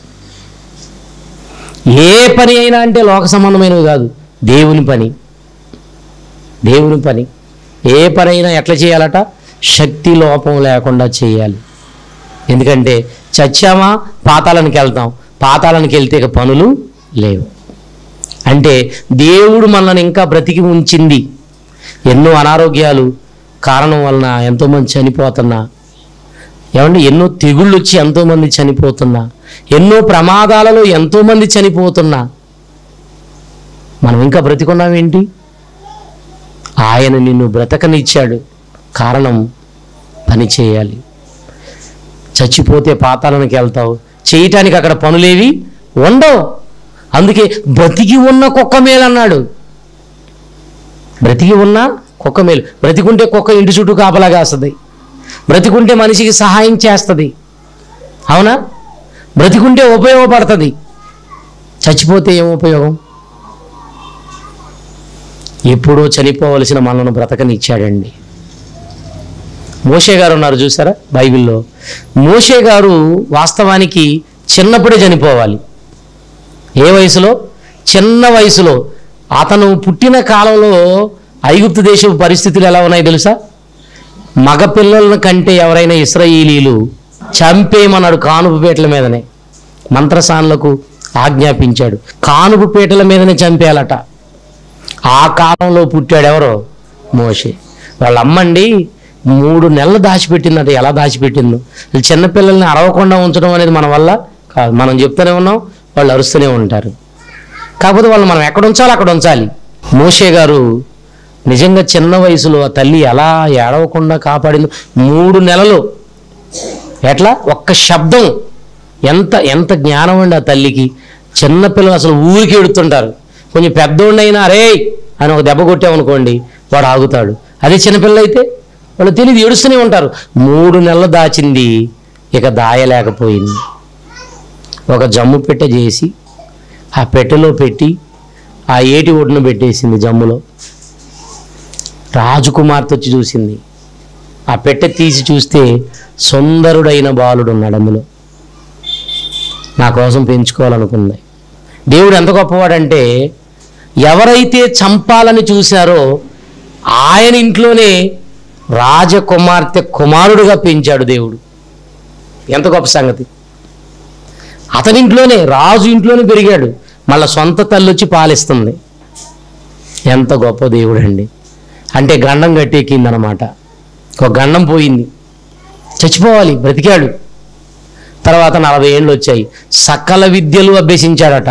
ఏ పని అయినా అంటే లోక సంబంధమైనవి కాదు దేవుని పని దేవుని పని ఏ పని అయినా ఎట్లా చేయాలట శక్తి లోపం లేకుండా చేయాలి ఎందుకంటే చచ్చామా పాతాళానికి వెళ్తాం పాతాళానికి వెళ్తే ఇక పనులు లేవు అంటే దేవుడు మనల్ని ఇంకా బ్రతికి ఉంచింది ఎన్నో అనారోగ్యాలు కారణం వలన ఎంతోమంది చనిపోతున్నా ఏమండి ఎన్నో తెగుళ్ళు వచ్చి ఎంతోమంది చనిపోతున్నా ఎన్నో ప్రమాదాలలో ఎంతోమంది చనిపోతున్నా మనం ఇంకా బ్రతికున్నామేంటి ఆయన నిన్ను బ్రతకనిచ్చాడు కారణం పని చేయాలి చచ్చిపోతే పాతాళానికి వెళ్తావు చేయటానికి అక్కడ పనులేవి ఉండవు అందుకే బ్రతికి ఉన్న కుక్క మేలు అన్నాడు బ్రతికి ఉన్న కుక్క మేలు బ్రతికుంటే కుక్క ఇంటి చుట్టూ కాపలా కాస్తుంది బ్రతికుంటే మనిషికి సహాయం చేస్తుంది అవునా బ్రతికుంటే ఉపయోగపడుతుంది చచ్చిపోతే ఏం ఉపయోగం ఎప్పుడో చనిపోవలసిన మనల్ని బ్రతకనిచ్చాడండి మోషే గారు ఉన్నారు చూసారా బైబిల్లో మోషే గారు వాస్తవానికి చిన్నప్పుడే చనిపోవాలి ఏ వయసులో చిన్న వయసులో అతను పుట్టిన కాలంలో ఐగుప్తు దేశపు పరిస్థితులు ఎలా ఉన్నాయి తెలుసా మగ పిల్లల కంటే ఎవరైనా ఇస్రాయేలీలు చంపేయమన్నాడు కానుపు పీటల మీదనే మంత్రసానులకు ఆజ్ఞాపించాడు కానుపు పీటల మీదనే చంపేయాలట ఆ కాలంలో పుట్టాడు ఎవరో మోషే వాళ్ళ అమ్మండి మూడు నెలలు దాచిపెట్టిందట ఎలా దాచిపెట్టిందో ఈ చిన్నపిల్లల్ని అరవకుండా ఉంచడం అనేది మన వల్ల కాదు మనం చెప్తూనే ఉన్నాం వాళ్ళు అరుస్తూనే ఉంటారు కాకపోతే వాళ్ళు మనం ఎక్కడ ఉంచాలో అక్కడ ఉంచాలి మోషే గారు నిజంగా చిన్న వయసులో ఆ తల్లి ఎలా ఏడవకుండా కాపాడిందో మూడు నెలలు ఎట్లా ఒక్క శబ్దం ఎంత ఎంత జ్ఞానం అండి ఆ తల్లికి చిన్నపిల్లలు అసలు ఊరికి ఎడుతుంటారు కొంచెం పెద్దోడినైనా అరే అని ఒక దెబ్బ కొట్టామనుకోండి వాడు ఆగుతాడు అదే చిన్నపిల్ల అయితే వాళ్ళు తెలియదు ఏడుస్తూనే ఉంటారు మూడు నెలలు దాచింది ఇక దాయలేకపోయింది ఒక జమ్ము పెట్టె చేసి ఆ పెట్టెలో పెట్టి ఆ ఏటి ఒడ్డున పెట్టేసింది జమ్ములో రాజకుమార్తె వచ్చి చూసింది ఆ పెట్టె తీసి చూస్తే సుందరుడైన బాలుడు ఉన్నాడు అందులో నా కోసం పెంచుకోవాలనుకుంది దేవుడు ఎంత గొప్పవాడంటే ఎవరైతే చంపాలని చూశారో ఆయన ఇంట్లోనే రాజకుమార్తె కుమారుడుగా పెంచాడు దేవుడు ఎంత గొప్ప సంగతి అతని ఇంట్లోనే రాజు ఇంట్లోనే పెరిగాడు మళ్ళా సొంత తల్లి వచ్చి పాలిస్తుంది ఎంత గొప్ప దేవుడు అండి అంటే గండం గట్టెక్కిందనమాట ఒక గండం పోయింది చచ్చిపోవాలి బ్రతికాడు తర్వాత నలభై ఏళ్ళు వచ్చాయి సకల విద్యలు అభ్యసించాడట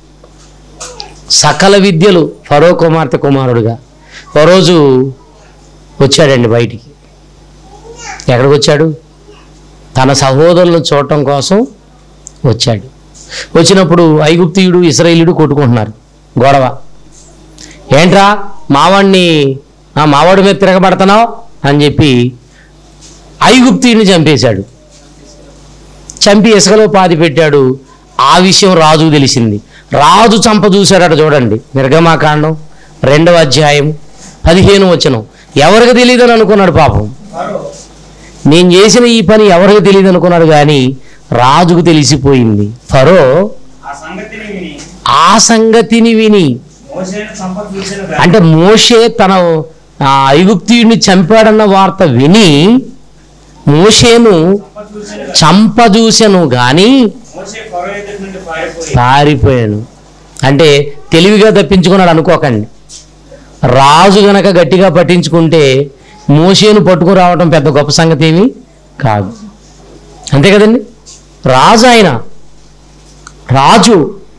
సకల విద్యలు ఫరో కుమార్తె కుమారుడుగా ఓ రోజు వచ్చాడండి బయటికి ఎక్కడికి వచ్చాడు తన సహోదరులను చూడటం కోసం వచ్చాడు వచ్చినప్పుడు ఐగుప్తీయుడు ఇస్రాయేలీయుడు కొట్టుకుంటున్నారు గొడవ ఏంట్రా మావాడిని ఆ మావాడి మీద తిరగబడుతున్నావు అని చెప్పి ఐగుప్తీయుడిని చంపేశాడు చంపి ఇసుకలో పాతి పెట్టాడు ఆ విషయం రాజుకు తెలిసింది రాజు చంప చూశాడట చూడండి నిర్గమాకాండం రెండవ అధ్యాయం పదిహేను వచనం ఎవరికి తెలియదని అనుకున్నాడు పాపం ఫరో నేను చేసిన ఈ పని ఎవరికి తెలియదు అనుకున్నాడు కానీ రాజుకు తెలిసిపోయింది ఫరో ఆ సంగతిని విని ఆ సంగతిని విని మోసేను సంపద చూసిన అంటే మోషే తన ఆ ఐగుప్తీయుడిని చంపాడన్న వార్త విని మోషేను సంపద చూసిన చంపజూసెను గాని మోసే ఫరో ఎదుటి నుండి పారిపోయి పారిపోయాను అంటే తెలివిగా తప్పించుకున్నాడు అనుకోకండి రాజు గనక గట్టిగా పట్టించుకుంటే మోషేను పట్టుకుని రావటం పెద్ద గొప్ప సంగతి ఏమి కాదు అంతే కదండి రాజు ఆయన రాజు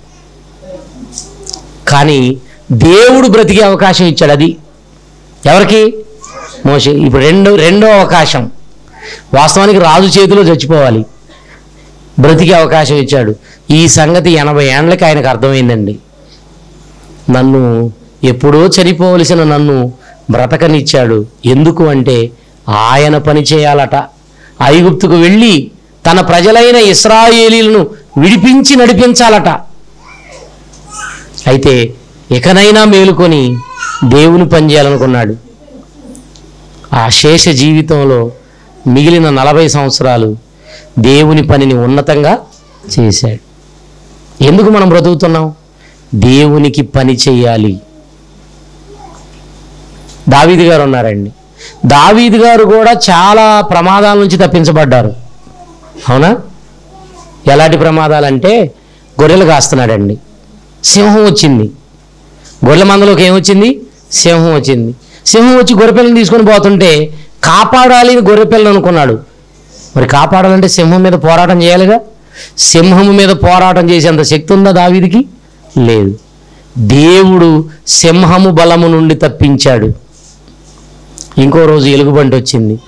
కానీ దేవుడు బ్రతికే అవకాశం ఇచ్చాడు అది ఎవరికి మోషే ఇప్పుడు రెండో రెండో అవకాశం వాస్తవానికి రాజు చేతిలో చచ్చిపోవాలి బ్రతికే అవకాశం ఇచ్చాడు ఈ సంగతి ఎనభై ఏండ్లకి ఆయనకు అర్థమైందండి నన్ను ఎప్పుడో చనిపోవలసిన నన్ను బ్రతకనిచ్చాడు ఎందుకు అంటే ఆయన పని చేయాలట ఐగుప్తుకు వెళ్ళి తన ప్రజలైన ఇస్రాయేలీలను విడిపించి నడిపించాలట అయితే ఇకనైనా మేలుకొని దేవుని పని చేయాలనుకున్నాడు ఆ శేష జీవితంలో మిగిలిన నలభై సంవత్సరాలు దేవుని పనిని ఉన్నతంగా చేశాడు ఎందుకు మనం బ్రతుకుతున్నాం దేవునికి పని చేయాలి దావీదు గారు ఉన్నారండి దావీదు గారు కూడా చాలా ప్రమాదాల నుంచి తప్పించబడ్డారు అవునా ఎలాంటి ప్రమాదాలంటే గొర్రెలు కాస్తున్నాడండి సింహం వచ్చింది గొర్రెల మందలోకి ఏమొచ్చింది సింహం వచ్చింది సింహం వచ్చి గొర్రెపిల్లని తీసుకొని పోతుంటే కాపాడాలి అని గొర్రెపిల్లని అనుకున్నాడు మరి కాపాడాలంటే సింహం మీద పోరాటం చేయాలిగా సింహం మీద పోరాటం చేసేంత శక్తి ఉందా దావీదికి లేదు దేవుడు సింహము బలము నుండి తప్పించాడు ఇంకో రోజు ఎలుగుబంటి వచ్చింది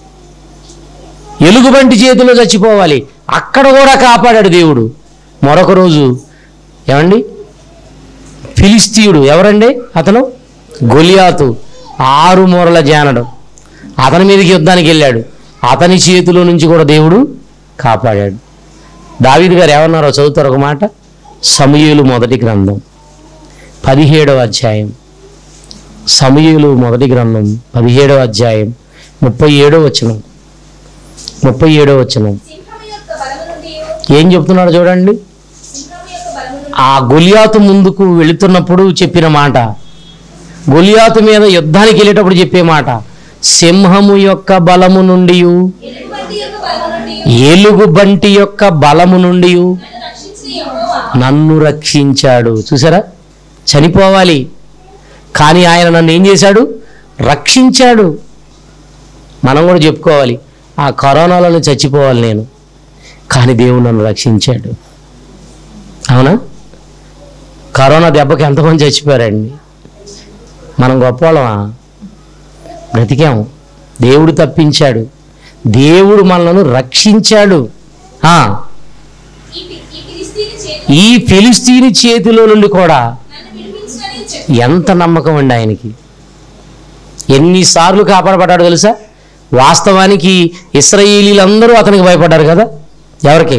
ఎలుగుబంటి చేతిలో చచ్చిపోవాలి అక్కడ కూడా కాపాడాడు దేవుడు మరొక రోజు ఏమండి ఫిలిస్తీయుడు ఎవరండి అతను గొలియాతు ఆరు మూరల జానడు అతని మీదకి యుద్ధానికి వెళ్ళాడు అతని చేతిలో నుంచి కూడా దేవుడు కాపాడాడు దావీదు గారు ఏమన్నారో చదువుతారు ఒక మాట సమూయేలు మొదటి గ్రంథం పదిహేడవ అధ్యాయం సమూయేలు మొదటి గ్రంథం పదిహేడవ అధ్యాయం ముప్పై ఏడో వచనం ముప్పై ఏడో వచనం సింహము యొక్క బలము నుండి ఏం చెప్తున్నాడు చూడండి సింహము యొక్క బలము నుండి ఆ గొలియాతు ముందుకు వెళుతున్నప్పుడు చెప్పిన మాట గొలియాతు మీద యుద్ధానికి వెళ్ళేటప్పుడు చెప్పే మాట సింహము యొక్క బలము నుండి ఎలుగుబంటి యొక్క బలము నుండి ఏలుగుబంటి యొక్క బలము నుండి నన్ను రక్షించిన యెహోవా నన్ను రక్షించాడు చూసారా చనిపోవాలి కానీ ఆయన నన్ను ఏం చేశాడు రక్షించాడు మనం కూడా చెప్పుకోవాలి ఆ కరోనాలో చచ్చిపోవాలి నేను కానీ దేవుడు నన్ను రక్షించాడు అవునా కరోనా దెబ్బకి ఎంతమంది చచ్చిపోయారండి మనం గొప్పవాళ్ళమా బ్రతికాము దేవుడు తప్పించాడు దేవుడు మనలను రక్షించాడు ఆ, ఈ ఫి- ఈ ఫిలిస్తీని చేతి ఈ ఫిలిస్తీని చేతిలో నుండి కూడా నన్ను విడిపించని చెప్పి ఎంత నమ్మకం అండి ఆయనకి ఎన్నిసార్లు కాపాడబడ్డాడు తెలుసా వాస్తవానికి ఇస్రాయేలీలందరూ అతనికి భయపడ్డారు కదా ఎవరికి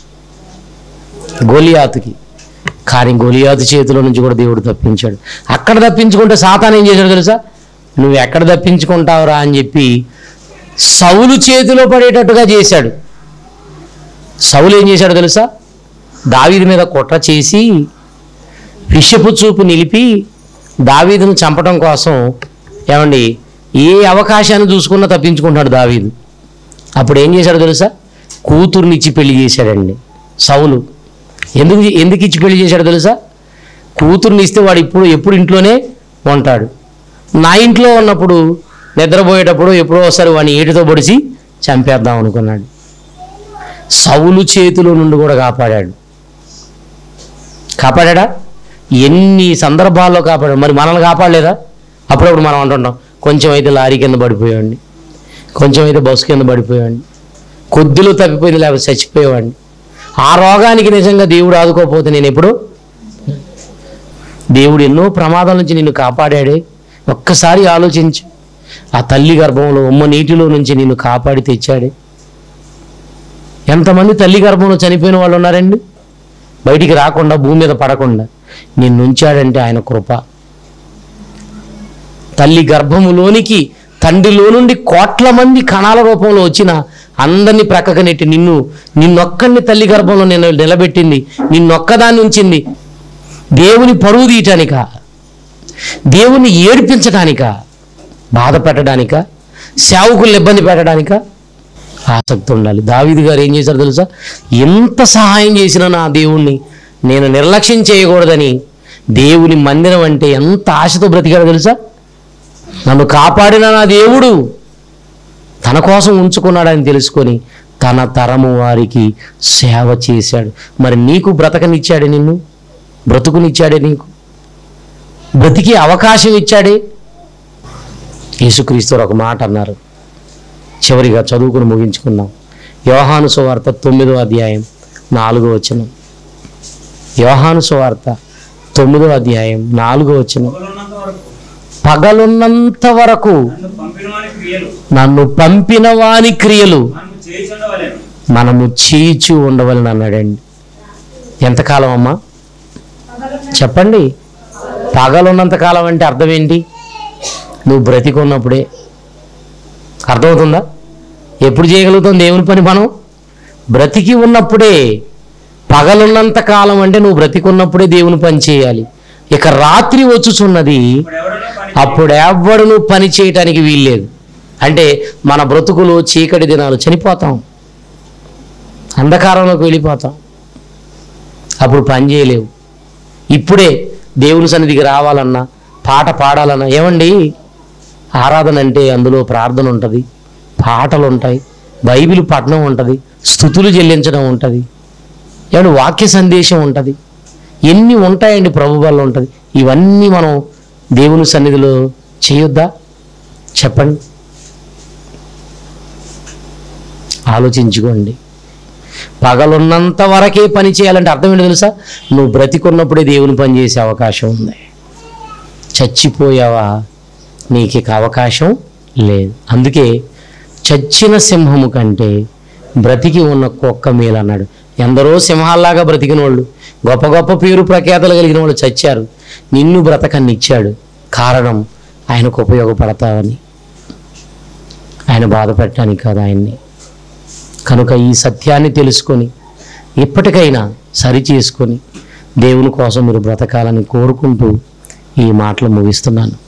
గోలియాతుకి కానీ గోలియాతు చేతిలో నుంచి కూడా దేవుడు తప్పించాడు అక్కడ తప్పించుకుంటే సాతాన్ ఏం చేశాడు తెలుసా నువ్వు ఎక్కడ తప్పించుకుంటావురా అని చెప్పి సౌలు చేతిలో పడేటట్టుగా చేశాడు సౌలు ఏం చేశాడు తెలుసా దావీది మీద కుట్ర చేసి విషపు చూపు నిలిపి దావీదును చంపడం కోసం ఏమండి ఏ అవకాశాన్ని చూసుకున్నా తప్పించుకుంటాడు దావీదు అప్పుడు ఏం చేశాడు తెలుసా కూతుర్ని ఇచ్చి పెళ్లి చేశాడండి సౌలు ఎందుకు ఎందుకు ఇచ్చి పెళ్లి చేశాడు తెలుసా కూతుర్ని ఇస్తే వాడు ఇప్పుడు ఎప్పుడు ఇంట్లోనే ఉంటాడు నా ఇంట్లో ఉన్నప్పుడు నిద్రపోయేటప్పుడు ఎప్పుడో ఒకసారి వాడిని ఏటితో పొడిచి చంపేద్దాం అనుకున్నాడు సౌలు చేతిలో నుండి కూడా కాపాడాడు కాపాడా ఎన్ని సందర్భాల్లో కాపాడాడు మరి మనల్ని కాపాడలేదా అప్పుడప్పుడు మనం అంటుంటాం కొంచెం అయితే లారీ కింద పడిపోయాడిని కొంచెం అయితే బస్సు కింద పడిపోయాడిని కొద్దిలో తప్పిపోయింది లేకపోతే చచ్చిపోయేవాడిని ఆ రోగానికి నిజంగా దేవుడు ఆదుకోకపోతే నేను ఎప్పుడు దేవుడు ఎన్నో ప్రమాదాల నుంచి నిన్ను కాపాడాడే ఒక్కసారి ఆలోచించు ఆ తల్లి గర్భంలో ఉమ్మ నీటిలో నుంచి నిన్ను కాపాడి తెచ్చాడే ఎంతమంది తల్లి గర్భంలో చనిపోయిన వాళ్ళు ఉన్నారండి బయటికి రాకుండా భూమి మీద పడకుండా నిన్ను ఉంచాడంటే ఆయన కృప తల్లి గర్భములోనికి తండ్రిలో నుండి కోట్ల మంది కణాల రూపంలో వచ్చిన అందరినీ ప్రక్కకు నెట్టి నిన్ను నిన్నొక్కడిని తల్లి గర్భంలో నేను నిలబెట్టింది నిన్నొక్కదాన్ని ఉంచింది దేవుని పరువు తీయటానిక దేవుని ఏడిపించటానిక బాధ పెట్టడానిక సేవకుల్ని ఇబ్బంది పెట్టడానిక ఆసక్తి ఉండాలి దావీదు గారు ఏం చేశారు తెలుసా ఎంత సహాయం చేసినా నా దేవుణ్ణి నేను నిర్లక్ష్యం చేయకూడదని దేవుని మందిరం అంటే ఎంత ఆశతో బ్రతికాడో తెలుసా నన్ను కాపాడిన నా దేవుడు తన కోసం ఉంచుకున్నాడని తెలుసుకొని తన తరము వారికి సేవ చేశాడు మరి నీకు బ్రతకనిచ్చాడే నిన్ను బ్రతుకునిచ్చాడే నీకు బ్రతికే అవకాశం ఇచ్చాడే యేసుక్రీస్తు ఒక మాట అన్నారు చివరిగా చదువుకుని ముగించుకుందాం యోహాను సువార్త తొమ్మిదో అధ్యాయం నాలుగో వచనం యోహాను సువార్త తొమ్మిదో అధ్యాయం నాలుగో వచనం పగలున్నంత వరకు పగలున్నంత వరకు నన్ను పంపిన వాని క్రియలు నన్ను పంపిన వాని క్రియలు మనము చేయుచుండవలెను మనము చేయిచు ఉండవలని అన్నాడండి ఎంతకాలం అమ్మా చెప్పండి పగలున్నంత కాలం అంటే అర్థం ఏంటి నువ్వు బ్రతికున్నప్పుడే అర్థమవుతుందా ఎప్పుడు చేయగలుగుతాం దేవుని పని మనం బ్రతికి ఉన్నప్పుడే పగలున్నంత కాలం అంటే నువ్వు బ్రతికున్నప్పుడే దేవుని పని చేయాలి ఇక రాత్రి వచ్చుచున్నది ఇప్పుడు ఎవడనో పని అప్పుడు ఎవ్వడును పని చేయటానికి వీల్లేదు అంటే మన బ్రతుకులు చీకటి దినాలు చనిపోతాం అంధకారంలోకి వెళ్ళిపోతాం అప్పుడు పని చేయలేవు ఇప్పుడే దేవుని సన్నిధికి రావాలన్నా పాట పాడాలన్నా ఏమండి ఆరాధన అంటే అందులో ప్రార్థన ఉంటుంది పాటలు ఉంటాయి బైబిల్ పఠనం ఉంటుంది స్థుతులు చెల్లించడం ఉంటుంది ఏమంటే వాక్య సందేశం ఉంటుంది ఎన్ని ఉంటాయండి ప్రభు వల్ల ఉంటుంది ఇవన్నీ మనం దేవుని సన్నిధిలో చేయొద్దా చెప్పండి ఆలోచించుకోండి పగలున్నంత వరకే పని చేయాలంటే అర్థం ఏంటో తెలుసా నువ్వు బ్రతికున్నప్పుడే దేవుని పని చేసే అవకాశం ఉంది చచ్చిపోయావా నీకు ఇక అవకాశం లేదు అందుకే చచ్చిన సింహము కంటే బ్రతికి ఉన్న కుక్క మేలు అన్నాడు ఎందరో సింహాల్లాగా బ్రతికిన వాళ్ళు గొప్ప గొప్ప పేరు ప్రఖ్యాతలు కలిగిన వాళ్ళు చచ్చారు నిన్ను బ్రతకన్నిచ్చాడు కారణం ఆయనకు ఉపయోగపడతావని ఆయన బాధ పెట్టడానికి కాదు ఆయన్ని కనుక ఈ సత్యాన్ని తెలుసుకొని ఇప్పటికైనా సరి చేసుకొని దేవుని కోసం మీరు బ్రతకాలని కోరుకుంటూ ఈ మాటలు ముగిస్తున్నాను